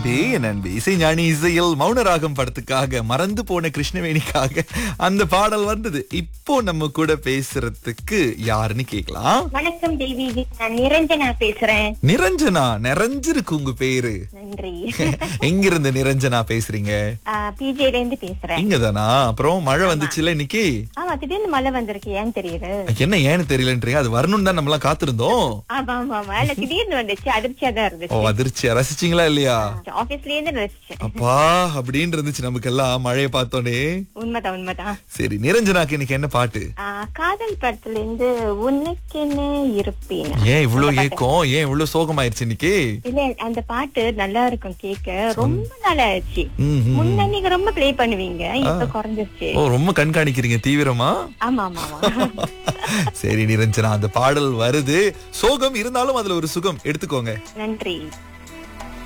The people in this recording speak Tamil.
அன்பே என் அன்பே இசை ஞானி இசையில் மௌனராகம் படத்துக்காக மறந்து போன கிருஷ்ணவேணிக்காக அந்த பாடல் வந்தது இப்போ நம்ம கூட பேசுறதுக்கு யாருன்னு கேக்கலாம் வணக்கம் தேவி நான் நிரஞ்சனா பேசுறேன் நிரஞ்சனா நிறைஞ்சிருக்கு உங்க பேரு நன்றி எங்கிருந்து நிரஞ்சனா பேசுறீங்க பிஜேல இருந்து பேசுறேன் இங்கதானா அப்புறம் மழை வந்துச்சுல இன்னைக்கு ஆமா திடீர்னு மழை வந்திருக்கு ஏன்னு தெரியுது என்ன ஏன்னு தெரியலன்றீங்க அது வரணும் தான் நம்மலாம் காத்திருந்தோம் ஆமா ஆமா ஆமா இல்ல திடீர்னு வந்துச்சு அதிர்ச்சியா தான் ஓ இருந்துச்சு அதிர்ச்சியா ரசிச்சீங்களா இல்லையா ஆபீஸ்ல இருந்து ரசிச்சேன் அப்பா அப்படின்னு இருந்துச்சு நமக்கு எல்லாம் மழையை பார்த்தோன்னே உண்மைதான் உண்மைதான் சரி நிரஞ்சனாக்கு இன்னைக்கு என்ன பாட்டு ஆ, காதல் படத்துல இருந்து உனக்கென்ன இருப்பேன் ஏன் இவ்வளவு ஏக்கம் ஏன் இவ்வளவு சோகமாயிருச்சு இன்னைக்கு இல்ல அந்த பாட்டு நல்லா இருக்கும் கேட்க ரொம்ப நாள் ஆச்சு ம், ம். முன்ன நீங்க ரொம்ப ப்ளே பண்ணுவீங்க இப்ப குறைஞ்சிருச்சு ஓ ரொம்ப கண்காணிக்கிறீங்க தீவிரமா ஆமா ஆமா ஆமா சரி நிரஞ்சனா அந்த பாடல் வருது சோகம் இருந்தாலும் அதுல ஒரு சுகம் எடுத்துக்கோங்க நன்றி